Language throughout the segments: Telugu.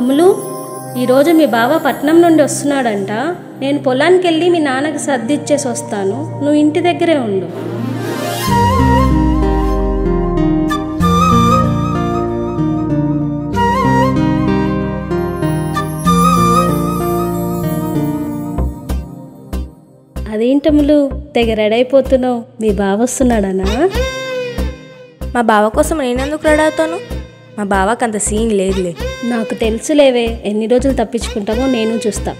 అమ్ములు ఈరోజు మీ బావ పట్నం నుండి వస్తున్నాడంట నేను పొలానికి వెళ్ళి మీ నాన్నకి సర్దిచ్చేసి వస్తాను నువ్వు ఇంటి దగ్గరే ఉండు అదేంటమ్ములు తెగ రెడీ అయిపోతున్నావు మీ బావ వస్తున్నాడనా మా బావ కోసం నేనెందుకు రెడీ అవుతాను మా బావకి అంత సీన్ లేదులే నాకు తెలుసులేవే ఎన్ని రోజులు తప్పించుకుంటామో నేను చూస్తా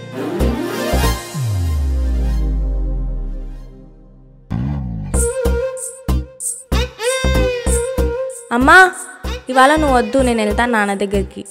అమ్మా ఇవాళ నువ్వు వద్దు నేను వెళ్తాను నాన్న దగ్గరికి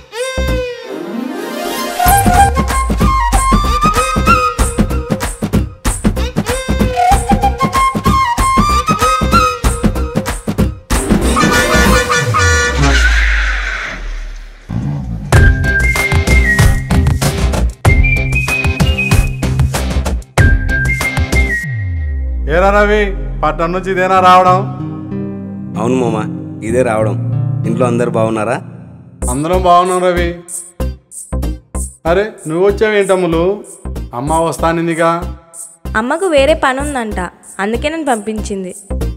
ఏరా రవి పట్నం నుంచి ఇదేనా రావడం అవును మామ ఇదే రావడం ఇంట్లో అందరు బాగున్నారా అందరం బాగున్నాం రవి అరే నువ్వు వచ్చావేంటమ్ములు అమ్మ వస్తానిందిగా అమ్మకు వేరే పని ఉందంట అందుకే నేను పంపించింది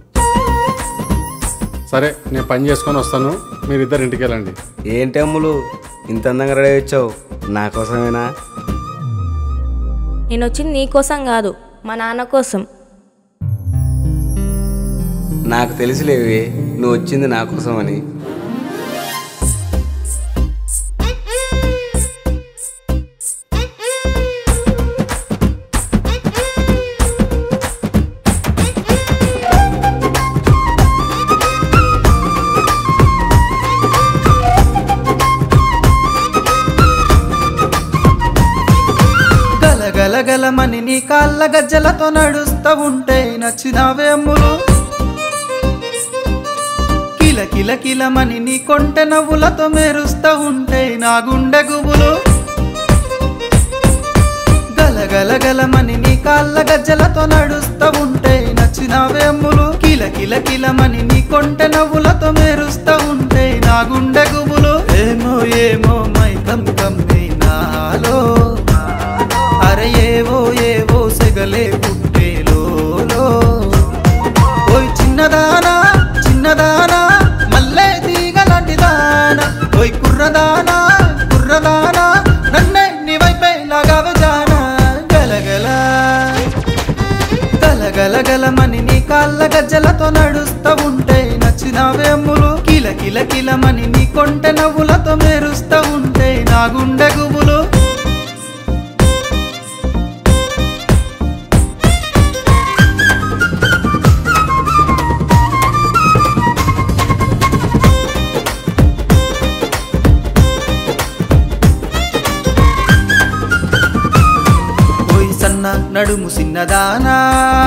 సరే నేను పని చేసుకొని వస్తాను మీరిద్దరు ఇంటికి వెళ్ళండి ఏంటి అమ్ములు ఇంత అందంగా రెడీ వచ్చావు నా కోసమేనా నేను వచ్చింది నీ కోసం కాదు మా నాన్న కోసం నాకు తెలిసిలేవి నువ్వు వచ్చింది నా కోసమని గలగలగలమని నీ కాళ్ళ గజ్జలతో నడుస్తూ ఉంటే నచ్చినావే అమ్ములు కిల కిల కిలమని నీ కొంటె నవ్వులతో మెరుస్తూ ఉంటే నా గుండె గుబులు గలగలగలమని నీ కాళ్ళ గజ్జలతో నడుస్తూ ఉంటే నచ్చినావే అమ్ములు కిల కిల కిలమని నీ కొంటె నవ్వులతో మెరుస్తూ ఉంటే నా గుండె గుబులు ఏమో ఏమో మైకం కమ్మి నాలో అరే ఏవో ఏవో సెగలే పుట్టేలో ఓయ్ చిన్నదానా చిన్నదానా మల్లె తీగలాంటి దానా ఓయ్ కుర్రదానా కుర్రదానా నన్నే నీ వైపే లాగావే జానా గలగల గలగలగలమని నీ కాళ్ళ గజ్జలతో నడుస్తూ ఉంటే నచ్చినావే అమ్ములు కిల కిల కిలమని నీ కొంటె నవ్వులతో మెరుస్తూ ఉంటే నా గుండె గుబులు ఓయ్ సన్న నడుము సిన్నదానా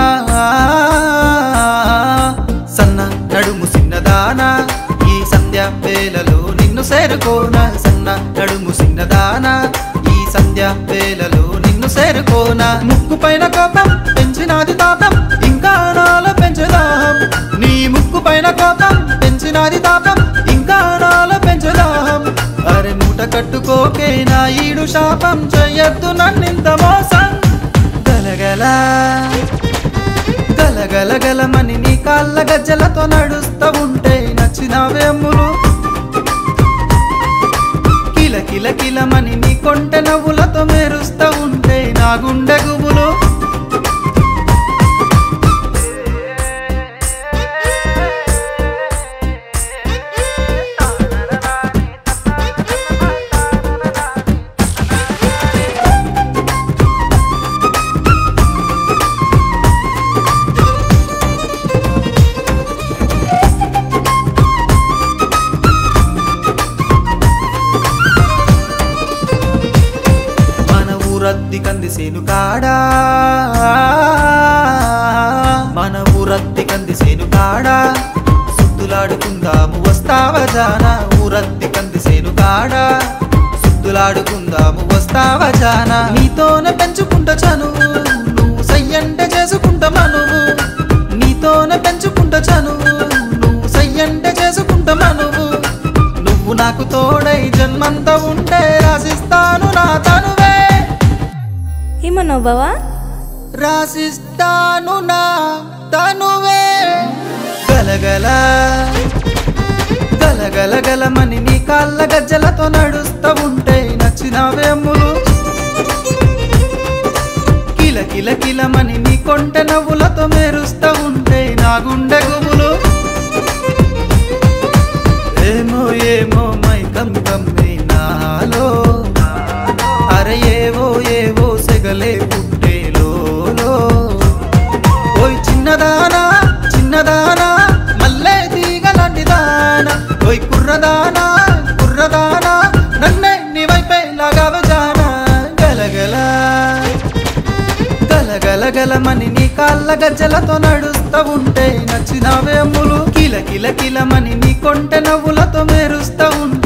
సన్న నడుము సిన్నదానా ఈ సంధ్య వేళలో నిన్ను చేరుకోనా సన్న నడుము సిన్నదానా ఈ సంధ్య వేళలో నిన్ను చేరుకోనా ముక్కు పైన కోపం పెంచినాది తాపం ఇంకా నాలో పెంచుదాం నీ ముక్కు పైన కోపం పెంచినాది తాపం ఇంకా నాలో పెంచుదాం అరే మూట కట్టుకోకే నా ఈడు శాపం చెయ్యొద్దు నన్నింత మోసం గలగల గలగలగలమని నీ కాళ్ళ గజ్జలతో నడుస్తూ ఉంటే నచ్చినావే అమ్ములు కిల కిల కిలమని నీ కొంటె నవ్వులతో మెరుస్తూ ఉంటే నా గుండె గుబులు మన ఊరద్ది కంది సేను కాడా మన ఊరద్ది కంది సేను కాడా సుద్దులాడుకుందాము వస్తావా జానా ఊరద్ది కంది సేను కాడా సుద్దులాడుకుందాము వస్తావా జానా నీతోనే పెంచుకుంటా చనువు నువ్వు సయ్యంటే చేసుకుంటా మనువు నీతోనే పెంచుకుంటా చనువు నువ్వు సయ్యంటే చేసుకుంటా మనువు నువ్వు నా నాకు తోడై జన్మంతా ఉంటే రాసిస్తాను నా తనువే ఏమన్నావు బావా రాసిస్తాను నా తనువే గలగల గలగల గలమని నీ కాళ్ళ గజ్జలతో నడుస్తూ ఉంటే నచ్చినవే అమ్ములు కిల కిల కిలమని నీ కొంట నవ్వులతో మెరుస్తూ ఉంటే నా గుండె గుబులు ఏమో ఏమో మైకం కమ్మి నాలో అరే ఏవో ఏవో సెగలే పుట్టేలో ఓయ్ చిన్నదానా చిన్నదానా మల్లె తీగలాంటి దానా ఓయ్ కుర్రదానా కుర్రదానా నన్నే నీ వైపే లాగావు జానా గలగల గలగల గలమని నీ కాళ్ళ గజ్జలతో నడుస్తూ ఉంటే నచ్చినవే అమ్ములు కిల కిల కిలమని నీ కొంటె నవ్వులతో మెరుస్తూ ఉంటే